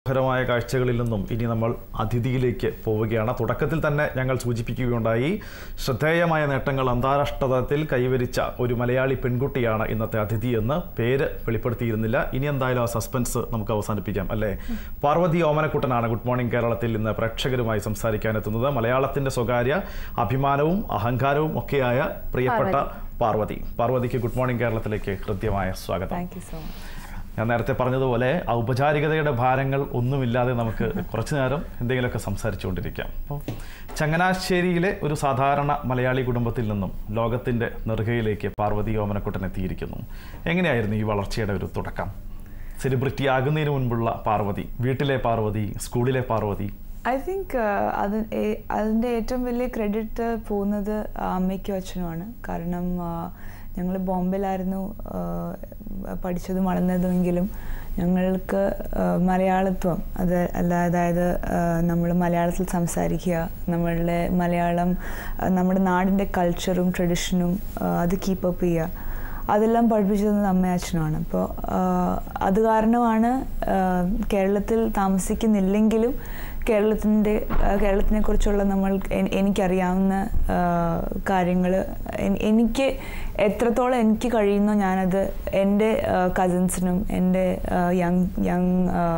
മനോഹരമായ കാഴ്ചകളിൽ നിന്നും ഇനി നമ്മൾ അതിഥിയിലേക്ക് പോവുകയാണ് തുടക്കത്തിൽ തന്നെ ഞങ്ങൾ സൂചിപ്പിക്കുകയുണ്ടായി ശ്രദ്ധേയമായ നേട്ടങ്ങൾ അന്താരാഷ്ട്ര തലത്തിൽ കൈവരിച്ച ഒരു മലയാളി പെൺകുട്ടിയാണ് ഇന്നത്തെ അതിഥി എന്ന് പേര് വെളിപ്പെടുത്തിയിരുന്നില്ല ഇനി എന്തായാലും ആ സസ്പെൻസ് നമുക്ക് അവസാനിപ്പിക്കാം അല്ലേ പാർവതി ഓമനക്കുട്ടനാണ് ഗുഡ് മോർണിംഗ് കേരളത്തിൽ ഇന്ന് പ്രേക്ഷകരുമായി സംസാരിക്കാനെത്തുന്നത് മലയാളത്തിന്റെ സ്വകാര്യ അഭിമാനവും അഹങ്കാരവും ഒക്കെയായ പ്രിയപ്പെട്ട പാർവതി പാർവതിക്ക് ഗുഡ് മോർണിംഗ് കേരളത്തിലേക്ക് ഹൃദ്യമായ സ്വാഗതം താങ്ക് യു സോ മച്ച് ഞാൻ നേരത്തെ പറഞ്ഞതുപോലെ ഔപചാരികതയുടെ ഭാരങ്ങൾ ഒന്നുമില്ലാതെ നമുക്ക് കുറച്ചു നേരം എന്തെങ്കിലുമൊക്കെ സംസാരിച്ചുകൊണ്ടിരിക്കാം അപ്പോൾ ചങ്ങനാശ്ശേരിയിലെ ഒരു സാധാരണ മലയാളി കുടുംബത്തിൽ നിന്നും ലോകത്തിൻ്റെ നെറുകയിലേക്ക് പാർവതി ഓമനക്കുട്ടൻ എത്തിയിരിക്കുന്നു എങ്ങനെയായിരുന്നു ഈ വളർച്ചയുടെ ഒരു തുടക്കം സെലിബ്രിറ്റി ആകുന്നതിന് മുൻപുള്ള പാർവതി വീട്ടിലെ പാർവതി സ്കൂളിലെ പാർവതി ഐ തിങ്ക് അത് ഏ- അതിൻ്റെ ഏറ്റവും വലിയ ക്രെഡിറ്റ് പോകുന്നത് അമ്മയ്ക്കും അച്ഛനുമാണ് കാരണം ഞങ്ങൾ ബോംബെയിലായിരുന്നു ആ, പഠിച്ചതും വളർന്നതുമെങ്കിലും ഞങ്ങൾക്ക് ആ, മലയാളത്വം അത് അല്ല അതായത് നമ്മൾ മലയാളത്തിൽ സംസാരിക്കുക നമ്മളുടെ മലയാളം ആ, നമ്മുടെ നാടിൻ്റെ കൾച്ചറും ട്രഡീഷനും അത് കീപ്പപ്പ് ചെയ്യുക അതെല്ലാം പഠിപ്പിച്ചത് അമ്മയും അച്ഛനുമാണ് അപ്പോൾ അത് കാരണമാണ് ആ, കേരളത്തിൽ താമസിക്കുന്നില്ലെങ്കിലും കേരളത്തിൻ്റെ കേരളത്തിനെ കുറിച്ചുള്ള നമ്മൾ എൻ- എനിക്കറിയാവുന്ന കാര്യങ്ങൾ എനിക്ക് എത്രത്തോളം എനിക്ക് കഴിയുന്നോ ഞാനത് എൻ്റെ കസിൻസിനും എൻ്റെ യങ് യങ്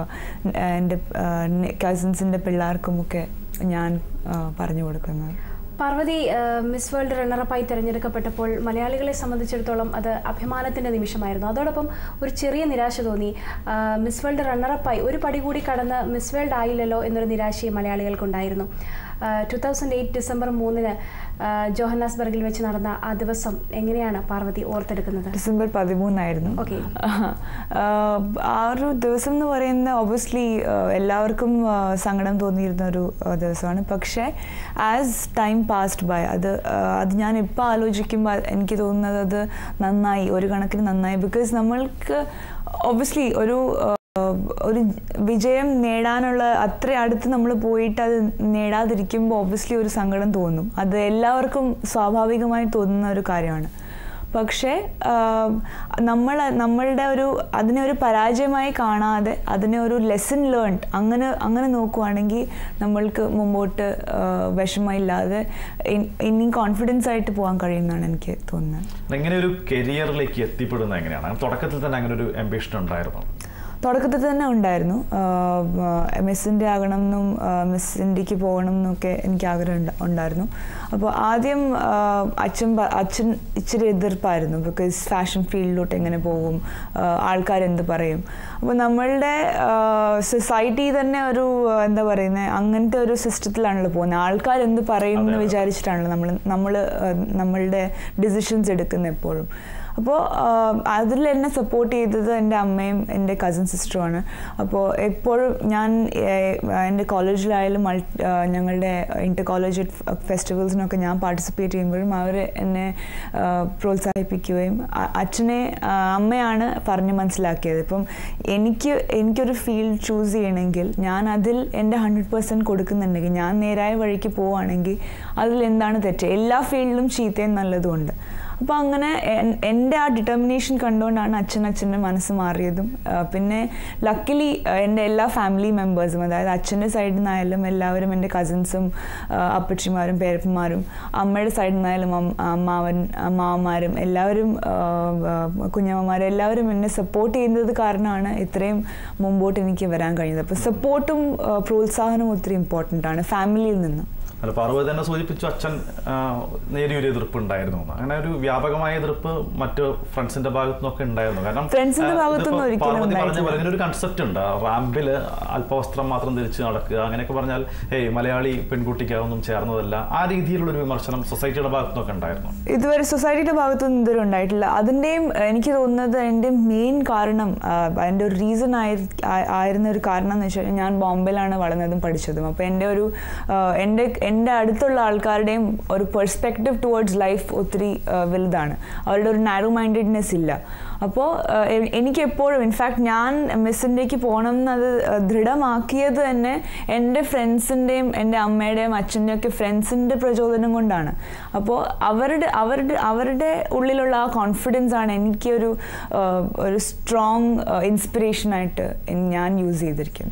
എൻ്റെ കസിൻസിൻ്റെ പിള്ളേർക്കുമൊക്കെ ഞാൻ ആ, പറഞ്ഞു കൊടുക്കുന്നത് പാർവതി ഏഹ്, മിസ് വേൾഡ് റണ്ണറപ്പായി തിരഞ്ഞെടുക്കപ്പെട്ടപ്പോൾ മലയാളികളെ സംബന്ധിച്ചിടത്തോളം അത് അഭിമാനത്തിന്റെ നിമിഷമായിരുന്നു അതോടൊപ്പം ഒരു ചെറിയ നിരാശ തോന്നി ആഹ്, മിസ് വേൾഡ് റണ്ണറപ്പായി ഒരു പടി കൂടി കടന്ന് മിസ് വേൾഡ് ആയില്ലല്ലോ എന്നൊരു നിരാശയും മലയാളികൾക്കുണ്ടായിരുന്നു ടു തൗസൻഡ് എയ്റ്റ് ഡിസംബർ മൂന്നിന് ആഹ്, ജോഹന്നാസ്ബർഗിൽ വെച്ച് നടന്ന ആ ദിവസം എങ്ങനെയാണ് പാർവതി ഓർത്തെടുക്കുന്നത് ഡിസംബർ പതിമൂന്നായിരുന്നു Okay. ആഹ് ആ ഒരു ദിവസം എന്ന് പറയുന്നത് ഒബ്വിയസ്ലി എല്ലാവർക്കും ആഹ് സങ്കടം തോന്നിയിരുന്ന ഒരു ആഹ് ദിവസമാണ് പക്ഷേ ആസ് ടൈം പാസ്ഡ് ബൈ അത് ആഹ് അത് ഞാൻ ഇപ്പോൾ ആലോചിക്കുമ്പോൾ എനിക്ക് തോന്നുന്നത് അത് നന്നായി ഒരു കണക്കിന് നന്നായി ബിക്കോസ് നമ്മൾക്ക് ഒബ്വിയസ്ലി ഒരു ആഹ് ഒരു വിജയം നേടാനുള്ള അത്ര അടുത്ത് നമ്മൾ പോയിട്ട് അത് നേടാതിരിക്കുമ്പോൾ ഒബ്വിയസ്ലി ഒരു സങ്കടം തോന്നും അത് എല്ലാവർക്കും സ്വാഭാവികമായി തോന്നുന്ന ഒരു കാര്യമാണ് പക്ഷേ നമ്മൾ നമ്മളുടെ ഒരു അതിനെ ഒരു പരാജയമായി കാണാതെ അതിനെ ഒരു ലെസൺ ലേൺഡ് അങ്ങനെ അങ്ങനെ നോക്കുവാണെങ്കിൽ നമ്മൾക്ക് മുമ്പോട്ട് ആ, വിഷമമില്ലാതെ ഇൻ- ഇനിയും കോൺഫിഡൻസ് ആയിട്ട് പോകാൻ കഴിയുമെന്നാണ് എനിക്ക് തോന്നുന്നത് എങ്ങനെ ഒരു കരിയറിലേക്ക് എത്തിപ്പെടുന്നത് എങ്ങനെയാണ് അങ്ങനെ തുടക്കത്തിൽ തന്നെ അങ്ങനെ ഒരു അംബിഷൻ ഉണ്ടായിരുന്നു തുടക്കത്തിൽ തന്നെ ഉണ്ടായിരുന്നു മിസ്സിൻ്റെ ആകണം എന്നും മിസ് ഇന്ത്യക്ക് പോകണം എന്നൊക്കെ എനിക്ക് ആഗ്രഹം ഉണ്ട- ഉണ്ടായിരുന്നു അപ്പോൾ ആദ്യം ആ, അച്ഛൻ പ- അച്ഛൻ ഇച്ചിരി എതിർപ്പായിരുന്നു ബിക്കോസ് ഫാഷൻ ഫീൽഡിലോട്ട് എങ്ങനെ പോകും ആൾക്കാരെന്ത് പറയും അപ്പോൾ നമ്മളുടെ സൊസൈറ്റി തന്നെ ഒരു ആ, എന്താ പറയുന്നത് അങ്ങനത്തെ ഒരു സിസ്റ്റത്തിലാണല്ലോ പോകുന്നത് ആൾക്കാർ എന്ത് പറയും എന്ന് വിചാരിച്ചിട്ടാണല്ലോ നമ്മൾ നമ്മൾ നമ്മളുടെ ഡിസിഷൻസ് എടുക്കുന്നത് എപ്പോഴും അപ്പോൾ അതിൽ എന്നെ സപ്പോർട്ട് ചെയ്തത് എൻ്റെ അമ്മയും എൻ്റെ കസിൻ സിസ്റ്ററുമാണ് അപ്പോൾ എപ്പോഴും ഞാൻ ഏഹ്, എൻ്റെ കോളേജിലായാലും മൾ ഞങ്ങളുടെ ഇൻ്റർ കോളേജ് ഫെസ്റ്റിവൽസിനൊക്കെ ഞാൻ പാർട്ടിസിപ്പേറ്റ് ചെയ്യുമ്പോഴും അവർ എന്നെ ആ, പ്രോത്സാഹിപ്പിക്കുകയും അ- അച്ഛനെ ആ, അമ്മയാണ് പറഞ്ഞ് മനസ്സിലാക്കിയത് ഇപ്പം എനിക്ക് എനിക്കൊരു ഫീൽഡ് ചൂസ് ചെയ്യണമെങ്കിൽ ഞാൻ അതിൽ എൻ്റെ ഹൺഡ്രഡ് പെർസെൻറ്റ് കൊടുക്കുന്നുണ്ടെങ്കിൽ ഞാൻ നേരായ വഴിക്ക് പോവുകയാണെങ്കിൽ അതിൽ എന്താണ് തെറ്റ് എല്ലാ ഫീൽഡിലും ചീത്തയും നല്ലതുമുണ്ട് അപ്പോൾ അങ്ങനെ എൻ- എൻ്റെ ആ ഡിറ്റർമിനേഷൻ കണ്ടുകൊണ്ടാണ് അച്ഛൻ അച്ഛൻ്റെ മനസ്സ് മാറിയതും ആ, പിന്നെ ലക്കിലി എൻ്റെ എല്ലാ ഫാമിലി മെമ്പേഴ്സും അതായത് അച്ഛൻ്റെ സൈഡിൽ നിന്നായാലും എല്ലാവരും എൻ്റെ കസിൻസും അപ്പച്ചിമാരും പേരപ്പന്മാരും അമ്മയുടെ സൈഡിൽ നിന്നായാലും അം- അമ്മാവൻ അമ്മാവന്മാരും എല്ലാവരും ആ, ആ, കുഞ്ഞമ്മമാരും എല്ലാവരും എന്നെ സപ്പോർട്ട് ചെയ്യുന്നത് കാരണമാണ് ഇത്രയും മുമ്പോട്ട് എനിക്ക് വരാൻ കഴിയുന്നത് അപ്പോൾ സപ്പോർട്ടും പ്രോത്സാഹനവും ഒത്തിരി ഇമ്പോർട്ടൻ്റ് ആണ് ഫാമിലിയിൽ നിന്ന് അല്ല പാർവതി തന്നെ സൂചിപ്പിച്ചു അച്ഛൻ ആ, നേരിയൊരു എതിർപ്പ് ഉണ്ടായിരുന്നു എന്ന്. അങ്ങനെ ഒരു വ്യാപകമായ എതിർപ്പ് മറ്റു ഫ്രണ്ട്സിന്റെ ഭാഗത്തു നിന്നൊക്കെ ഉണ്ടായിരുന്നു കാരണം Friends-ന്റെ ആ, ഭാഗത്തുനിന്ന് ഇതിപ്പോ ഒരിക്കലും പാർവതി പറഞ്ഞ ഉണ്ടായിട്ടില്ല. പോലെ ഇങ്ങനെ ഒരു കൺസെപ്റ്റ് ഉണ്ട് റാമ്പിൽ അല്പവസ്ത്രം മാത്രം ധരിച്ച് നടക്കുക അങ്ങനെയൊക്കെ പറഞ്ഞാൽ ഏയ് മലയാളി പെൺകുട്ടിക്ക് അതൊന്നും ചേർന്നതല്ല ആ രീതിയിലുള്ള ഒരു വിമർശനം സൊസൈറ്റിയുടെ ഭാഗത്തു നിന്നൊക്കെ ഉണ്ടായിരുന്നു ഇതുവരെ സൊസൈറ്റിയുടെ ഭാഗത്തുനിന്ന് ഇതുവരെ ഉണ്ടായിട്ടില്ല അതിൻ്റെയും എനിക്ക് തോന്നുന്നത് എൻ്റെ മെയിൻ കാരണം ആ, അതിൻ്റെ ഒരു റീസൺ ആയി ആ- ആയിരുന്ന ഒരു കാരണം എന്ന് വെച്ചാൽ ഞാൻ ബോംബെയിലാണ് വളർന്നതും പഠിച്ചതും അപ്പോൾ എൻ്റെ ഒരു ആ, എൻ്റെ എൻ്റെ അടുത്തുള്ള ആൾക്കാരുടെയും ഒരു പെർസ്പെക്റ്റീവ് ടുവേർഡ്സ് ലൈഫ് ഒത്തിരി ആ, വലുതാണ് അവരുടെ ഒരു നാരോ മൈൻഡഡ്നെസ് ഇല്ല അപ്പോൾ എനിക്ക് എപ്പോഴും ഇൻഫാക്ട് ഞാൻ മിസ് ഇന്ത്യക്ക് പോകണം എന്നത് ആ, ദൃഢമാക്കിയത് തന്നെ എൻ്റെ ഫ്രണ്ട്സിൻ്റെയും എൻ്റെ അമ്മയുടെയും അച്ഛൻ്റെയും ഒക്കെ ഫ്രണ്ട്സിൻ്റെ പ്രചോദനം കൊണ്ടാണ് അപ്പോൾ അവരുടെ അവരുടെ അവരുടെ ഉള്ളിലുള്ള ആ കോൺഫിഡൻസ് ആണ് എനിക്കൊരു ആ, ഒരു സ്ട്രോങ് ഇൻസ്പിറേഷനായിട്ട് ഞാൻ യൂസ് ചെയ്തിരിക്കുന്നത്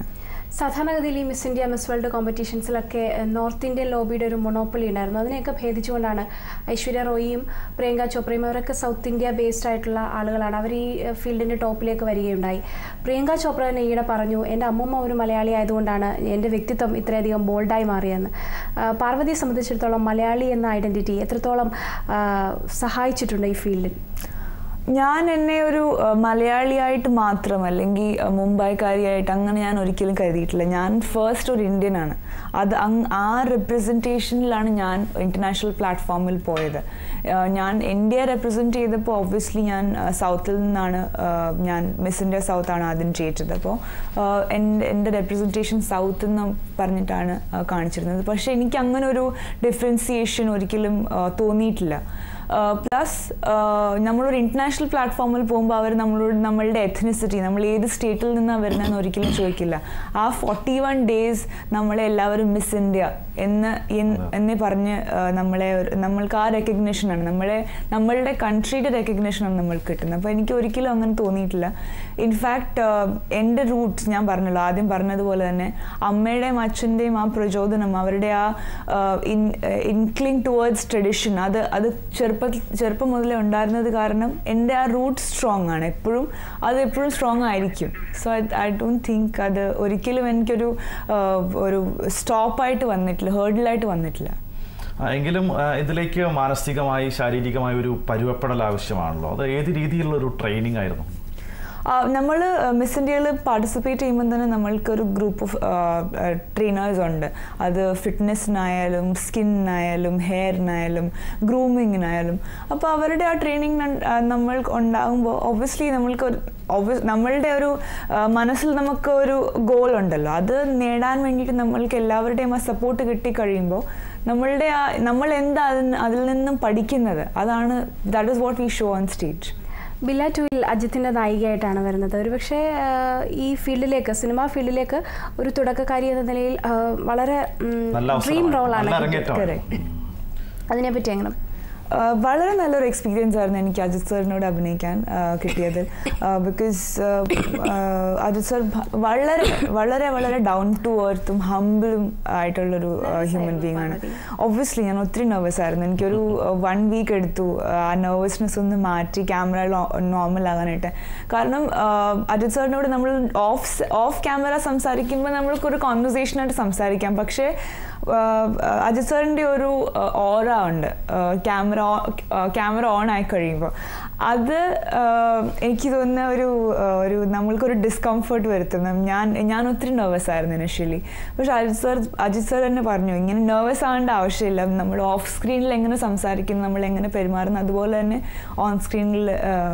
സാധാരണഗതിയിൽ ഈ മിസ് ഇന്ത്യ മിസ് വേൾഡ് കോമ്പറ്റീഷൻസിലൊക്കെ ഏഹ്, നോർത്ത് ഇന്ത്യൻ ലോബിയുടെ ഒരു മൊണോപ്പൊളി ഉണ്ടായിരുന്നു അതിനെയൊക്കെ ഭേദിച്ചുകൊണ്ടാണ് ഐശ്വര്യ റോയിയും പ്രിയങ്ക ചോപ്രയും അവരൊക്കെ സൗത്ത് ഇന്ത്യ ബേസ്ഡ് ആയിട്ടുള്ള ആളുകളാണ് അവർ ഈ ഏഹ്, ഫീൽഡിൻ്റെ ടോപ്പിലേക്ക് വരികയുണ്ടായി പ്രിയങ്ക ചോപ്ര തന്നെ ഈയിടെ പറഞ്ഞു എൻ്റെ അമ്മൂമ്മ ഒരു മലയാളി ആയതുകൊണ്ടാണ് എൻ്റെ വ്യക്തിത്വം ഇത്രയധികം ബോൾഡായി മാറിയെന്ന് ആഹ്, പാർവതിയെ സംബന്ധിച്ചിടത്തോളം മലയാളി എന്ന ഐഡൻറ്റിറ്റി എത്രത്തോളം ആഹ്, സഹായിച്ചിട്ടുണ്ട് ഈ ഫീൽഡിൽ ഞാൻ എന്നെ ഒരു ആ, മലയാളിയായിട്ട് മാത്രം അല്ലെങ്കിൽ ആ, മുംബൈക്കാരിയായിട്ട് അങ്ങനെ ഞാൻ ഒരിക്കലും കരുതിയിട്ടില്ല ഞാൻ ഫസ്റ്റ് ഒരു ഇന്ത്യനാണ് അത് അങ് ആ റെപ്രസെൻറ്റേഷനിലാണ് ഞാൻ ഇൻ്റർനാഷണൽ പ്ലാറ്റ്ഫോമിൽ പോയത് ആ, ഞാൻ ഇന്ത്യ റെപ്രസെൻറ്റ് ചെയ്തപ്പോൾ ഒബ്വിയസ്ലി ഞാൻ സൗത്തിൽ നിന്നാണ് ആ, ഞാൻ മിസ് ഇന്ത്യ സൗത്ത് ആണ് ആദ്യം ജയിച്ചത് അപ്പോൾ എൻ്റെ എൻ്റെ റെപ്രസെൻറ്റേഷൻ സൗത്ത് എന്ന് പറഞ്ഞിട്ടാണ് ആ, കാണിച്ചിരുന്നത് പക്ഷേ എനിക്ക് അങ്ങനെ ഒരു ഡിഫറൻസിയേഷൻ ഒരിക്കലും ആ, തോന്നിയിട്ടില്ല പ്ലസ് നമ്മളൊരു ഇൻ്റർനാഷണൽ പ്ലാറ്റ്ഫോമിൽ പോകുമ്പോൾ അവർ നമ്മളോട് നമ്മളുടെ എഥനിസിറ്റി നമ്മൾ ഏത് സ്റ്റേറ്റിൽ നിന്നാണ് വരുന്നതെന്ന് ഒരിക്കലും ചോദിക്കില്ല ആ ഫോർട്ടി വൺ ഡേയ്സ് നമ്മളെ എല്ലാവരും മിസ് ഇന്ത്യ എന്ന് എന്ന് എന്നേ പറഞ്ഞ് ആ, നമ്മളെ ഒരു- നമ്മൾക്ക് ആ റെക്കഗ്നേഷനാണ് നമ്മളെ നമ്മളുടെ കൺട്രിയുടെ റെക്കഗ്നേഷനാണ് നമ്മൾക്ക് കിട്ടുന്നത് അപ്പോൾ എനിക്ക് ഒരിക്കലും അങ്ങനെ തോന്നിയിട്ടില്ല ഇൻഫാക്ട് എൻ്റെ റൂട്ട്സ് ഞാൻ പറഞ്ഞല്ലോ ആദ്യം പറഞ്ഞതുപോലെ തന്നെ അമ്മയുടെയും അച്ഛൻ്റെയും ആ പ്രചോദനം അവരുടെ ആ ഇൻക്ലിങ് ടുവേർഡ്സ് ട്രഡിഷൻ അത് അത് ചെറുപ്പത്തിൽ ചെറുപ്പം മുതലേ ഉണ്ടായിരുന്നത് കാരണം എൻ്റെ ആ റൂട്ട് സ്ട്രോങ് ആണ് എപ്പോഴും അത് എപ്പോഴും സ്ട്രോങ് ആയിരിക്കും so I I don't think അത് ഒരിക്കലും എനിക്കൊരു ആ, ഒരു സ്റ്റോപ്പായിട്ട് വന്നിട്ടില്ല ഹേർഡിലായിട്ട് വന്നിട്ടില്ല ആ, എങ്കിലും ആ, ഇതിലേക്ക് മാനസികമായി ശാരീരികമായി ഒരു പരുവപ്പെടൽ ആവശ്യമാണല്ലോ അത് ഏത് രീതിയിലുള്ള ഒരു ട്രെയിനിങ് ആയിരുന്നു നമ്മൾ മിസ് ഇന്ത്യയിൽ പാർട്ടിസിപ്പേറ്റ് ചെയ്യുമ്പോൾ തന്നെ നമ്മൾക്കൊരു ഗ്രൂപ്പ് ഓഫ് ട്രെയിനേഴ്സ് ഉണ്ട് അത് ഫിറ്റ്നസ്സിനായാലും സ്കിന്നിനായാലും ഹെയറിനായാലും ഗ്രൂമിങ്ങിനായാലും അപ്പോൾ അവരുടെ ആ ട്രെയിനിങ് നമ്മൾ ഉണ്ടാകുമ്പോൾ ഒബ്വിയസ്ലി നമ്മൾക്ക് ഒരു obvious- നമ്മളുടെ ഒരു ആ, മനസ്സിൽ നമുക്ക് ഒരു ഗോൾ ഉണ്ടല്ലോ അത് നേടാൻ വേണ്ടിയിട്ട് നമ്മൾക്ക് എല്ലാവരുടെയും ആ സപ്പോർട്ട് കിട്ടിക്കഴിയുമ്പോൾ നമ്മളുടെ ആ നമ്മൾ എന്താ അതിന് അതിൽ നിന്നും പഠിക്കുന്നത് അതാണ് that is what we show on stage Billa ടൂവിൽ അജിത്തിൻ്റെ നായികയായിട്ടാണ് വരുന്നത് ഒരുപക്ഷെ ആഹ്, ഈ ഫീൽഡിലേക്ക് സിനിമാ ഫീൽഡിലേക്ക് ഒരു തുടക്കക്കാരി എന്ന നിലയിൽ ആഹ്, വളരെ നല്ല ഡ്രീം അവസരമാണ്. റോളാണ് നല്ല അരങ്ങേറ്റമാണ് Correct. അതിനെപ്പറ്റി എങ്ങനെ ആ, വളരെ നല്ലൊരു എക്സ്പീരിയൻസ് ആയിരുന്നു എനിക്ക് അജിത് സാറിനോട് അഭിനയിക്കാൻ ആ, കിട്ടിയത് ബിക്കോസ് അജിത് സാർ ഭ- വളരെ വളരെ വളരെ ഡൗൺ ടു എർത്തും ഹംബിളും ആയിട്ടുള്ളൊരു ഹ്യൂമൻ ബീങ് ആണ് ഒബ്വിയസ്ലി ഞാൻ ഒത്തിരി നെർവസ് ആയിരുന്നു എനിക്കൊരു വൺ വീക്ക് എടുത്തു ആ നെർവസ്നെസ് ഒന്ന് മാറ്റി ക്യാമറ നോർമൽ ആകാനായിട്ട് കാരണം ആ, അജിത് സാറിനോട് നമ്മൾ ഓഫ് ഓഫ് ക്യാമറ സംസാരിക്കുമ്പോൾ നമ്മൾക്കൊരു കോൺവെർസേഷനായിട്ട് സംസാരിക്കാം പക്ഷേ ആഹ് അജിത് സാറിൻ്റെ ഒരു ഓറ ഉണ്ട് ക്യാമറ ക്യാമറ ഓൺ ആയി കഴിയുമ്പോൾ അത് ആഹ് എനിക്ക് തോന്നുന്ന ഒരു ആഹ് ഒരു നമ്മൾക്കൊരു ഡിസ്കംഫർട്ട് വരുത്തുന്നു ഞാൻ ഞാൻ ഒത്തിരി നെർവസ് ആയിരുന്നു ഇനിഷ്യലി പക്ഷെ അജിത് സാർ അജിത് സാർ തന്നെ പറഞ്ഞു ഇങ്ങനെ നെർവസ് ആവേണ്ട ആവശ്യമില്ല നമ്മൾ ഓഫ് സ്ക്രീനിൽ എങ്ങനെ സംസാരിക്കുന്നു നമ്മൾ എങ്ങനെ പെരുമാറുന്നു അതുപോലെ തന്നെ ഓൺ സ്ക്രീനിൽ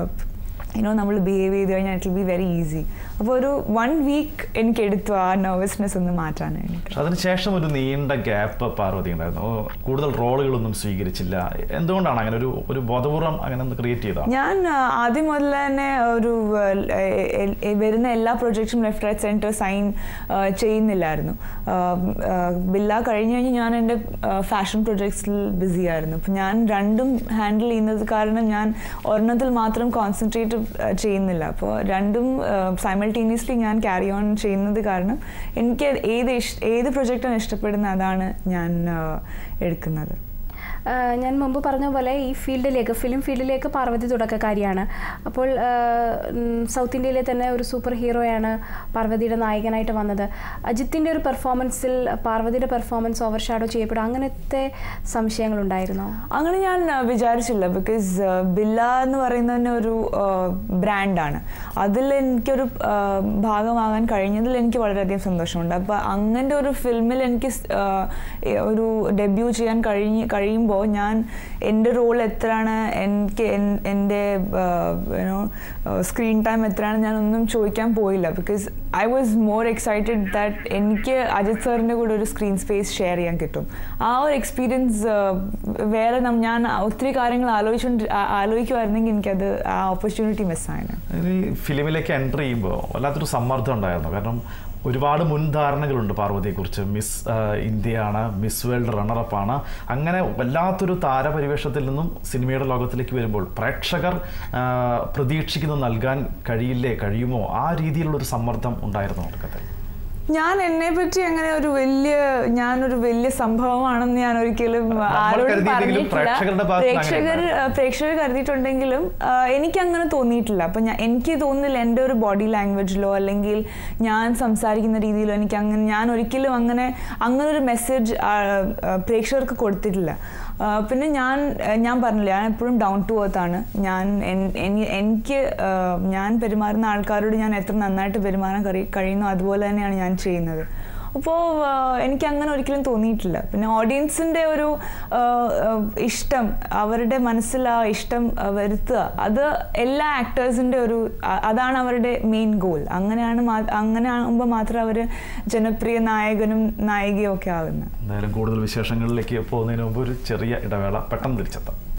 യുനോ നമ്മൾ ബിഹേവ് ചെയ്ത് കഴിഞ്ഞാൽ it will be very easy അപ്പോൾ ഒരു വൺ വീക്ക് എനിക്ക് എടുത്തു ആ നെർവസ്നെസ് ഒന്ന് മാറ്റാൻ വേണ്ടിയിട്ട് അതിനുശേഷം ഒരു നീണ്ട ഗ്യാപ്പ് പാർവതി ഉണ്ടായിരുന്നു ഓ, കൂടുതൽ റോളുകളൊന്നും സ്വീകരിച്ചില്ല എന്തുകൊണ്ടാണ് അങ്ങനെ ഒരു ഒരു ബോധപൂർവം അങ്ങനെ ഒന്ന് ക്രിയേറ്റ് ചെയ്തതാണ് ഞാൻ ആ, ആദ്യം മുതൽ തന്നെ ഒരു ആ, എ- എ- വരുന്ന എല്ലാ പ്രൊജക്റ്റും ലെഫ്റ്റ് റൈറ്റ് സെൻറ്റർ സൈൻ ചെയ്യുന്നില്ലായിരുന്നു ആ, ആ, ബില്ല കഴിഞ്ഞ് കഴിഞ്ഞ് ഞാൻ എൻ്റെ ഫാഷൻ പ്രൊജക്ട്സിൽ ബിസി ആയിരുന്നു അപ്പം ഞാൻ രണ്ടും ഹാൻഡിൽ ചെയ്യുന്നത് കാരണം ഞാൻ ഒരെണ്ണത്തിൽ മാത്രം കോൺസെൻട്രേറ്റ് ചെയ്യുന്നില്ല അപ്പോൾ രണ്ടും സൈമൾട്ടേനിയസ്ലി ഞാൻ ക്യാരി ഓൺ ചെയ്യുന്നത് കാരണം എനിക്ക് ഏത് ഇഷ് ഏത് പ്രൊജക്റ്റാണ് ഇഷ്ടപ്പെടുന്നത് അതാണ് ഞാൻ ആ, എടുക്കുന്നത് ആഹ് ഞാൻ മുമ്പ് പറഞ്ഞ പോലെ ഈ ഫീൽഡിലേക്ക് ഫിലിം ഫീൽഡിലേക്ക് പാർവതി തുടക്കക്കാരിയാണ് അപ്പോൾ ആഹ് ഉം, സൗത്ത് ഇന്ത്യയിലെ തന്നെ ഒരു സൂപ്പർ ഹീറോയാണ് പാർവതിയുടെ നായകനായിട്ട് വന്നത് അജിത്തിൻ്റെ ഒരു പെർഫോമൻസിൽ പാർവതിയുടെ പെർഫോമൻസ് ഓവർ ഷാഡോ ചെയ്യപ്പെടും അങ്ങനത്തെ സംശയങ്ങളുണ്ടായിരുന്നോ അങ്ങനെ ഞാൻ ആ, വിചാരിച്ചില്ല ബിക്കോസ് ബില്ല എന്ന് പറയുന്നത് തന്നെ ഒരു ബ്രാൻഡാണ് അതിൽ എനിക്കൊരു ആ, ഭാഗമാകാൻ കഴിഞ്ഞതിൽ എനിക്ക് വളരെയധികം സന്തോഷമുണ്ട് അപ്പോൾ അങ്ങനത്തെ ഒരു ഫിലിമിൽ എനിക്ക് സ്- ആ, എ- ഒരു ഡെബ്യൂ ചെയ്യാൻ കഴിഞ്ഞ് കഴിയുമ്പോൾ ഞാൻ എൻ്റെ റോൾ എത്രയാണ് എനിക്ക് എൻ- എൻ്റെ യുനോ സ്ക്രീൻ ടൈം എത്രയാണ് ഞാനൊന്നും ചോദിക്കാൻ പോയില്ല because I was more excited that എനിക്ക് അജിത് സാറിൻ്റെ കൂടെ ഒരു സ്ക്രീൻ സ്പേസ് ഷെയർ ചെയ്യാൻ കിട്ടും ആ ഒരു എക്സ്പീരിയൻസ് വേറെ നം- ഞാൻ ഒത്തിരി കാര്യങ്ങൾ ആലോചിച്ചുകൊണ്ട് ആ- ആലോചിക്കുമായിരുന്നെങ്കിൽ എനിക്കത് ആ ഓപ്പർച്യൂണിറ്റി മിസ്സായാണ് ഈ ഫിലിമിലേക്ക് എൻ്റർ ചെയ്യുമ്പോൾ വല്ലാത്തൊരു സമ്മർദ്ദം ഉണ്ടായിരുന്നു കാരണം ഒരുപാട് മുൻധാരണകളുണ്ട് പാർവതിയെക്കുറിച്ച് മിസ് ആ, ഇന്ത്യയാണ് മിസ് വേൾഡ് റണ്ണറപ്പാണ് അങ്ങനെ വല്ലാത്തൊരു താരപരിവേഷത്തിൽ നിന്നും സിനിമയുടെ ലോകത്തിലേക്ക് വരുമ്പോൾ പ്രേക്ഷകർ ആ, പ്രതീക്ഷിക്കുന്നത് നൽകാൻ കഴിയില്ലേ കഴിയുമോ ആ രീതിയിലുള്ളൊരു സമ്മർദ്ദം ഉണ്ടായിരുന്നു തുടക്കത്തിൽ ഞാൻ എന്നെ പറ്റി അങ്ങനെ ഒരു വലിയ ഞാനൊരു വലിയ സംഭവമാണെന്ന് ഞാൻ ഒരിക്കലും ആരോടും കരുതിയില്ലെങ്കിലും പറഞ്ഞിട്ടില്ല പ്രേക്ഷകരുടെ ഭാഗത്ത് നിന്ന് പ്രേക്ഷകർ അങ്ങനെ പ്രേക്ഷകർ കരുതിയിട്ടുണ്ടെങ്കിലും ആ, എനിക്കങ്ങനെ തോന്നിയിട്ടില്ല അപ്പം ഞാൻ എനിക്ക് തോന്നുന്നില്ല എൻ്റെ ഒരു ബോഡി ലാംഗ്വേജിലോ അല്ലെങ്കിൽ ഞാൻ സംസാരിക്കുന്ന രീതിയിലോ എനിക്ക് അങ്ങനെ ഞാൻ ഒരിക്കലും അങ്ങനെ അങ്ങനെ ഒരു മെസ്സേജ് പ്രേക്ഷകർക്ക് കൊടുത്തിട്ടില്ല ആ, പിന്നെ ഞാൻ ആ, ഞാൻ പറഞ്ഞില്ല ഞാൻ എപ്പോഴും ഡൗൺ ടു എർത്ത് ആണ് ഞാൻ എൻ- എനി- എനിക്ക് ആ, ഞാൻ പെരുമാറുന്ന ആൾക്കാരോട് ഞാൻ എത്ര നന്നായിട്ട് പെരുമാറാൻ കഴി- കഴിയുന്നു അതുപോലെ തന്നെയാണ് ഞാൻ ചെയ്യുന്നത് അപ്പോൾ എനിക്ക് അങ്ങനെ ഒരിക്കലും തോന്നിയിട്ടില്ല പിന്നെ ഓഡിയൻസിൻ്റെ ഒരു ആ, ആ, ഇഷ്ടം അവരുടെ മനസ്സിൽ ആ ഇഷ്ടം ആ, വരുത്തുക അത് എല്ലാ ആക്ടേഴ്സിൻ്റെ ഒരു അ- അതാണ് അവരുടെ മെയിൻ ഗോൾ അങ്ങനെയാണ് മാ- അങ്ങനെ ആകുമ്പോൾ മാത്രമേ അവർ ജനപ്രിയ നായകനും നായികയും ഒക്കെ ആകുന്നത് എന്തായാലും കൂടുതൽ വിശേഷങ്ങളിലേക്ക് പോകുന്നതിന് മുമ്പ് ഒരു ചെറിയ ഇടവേള പെട്ടെന്ന് തിരിച്ചെത്താം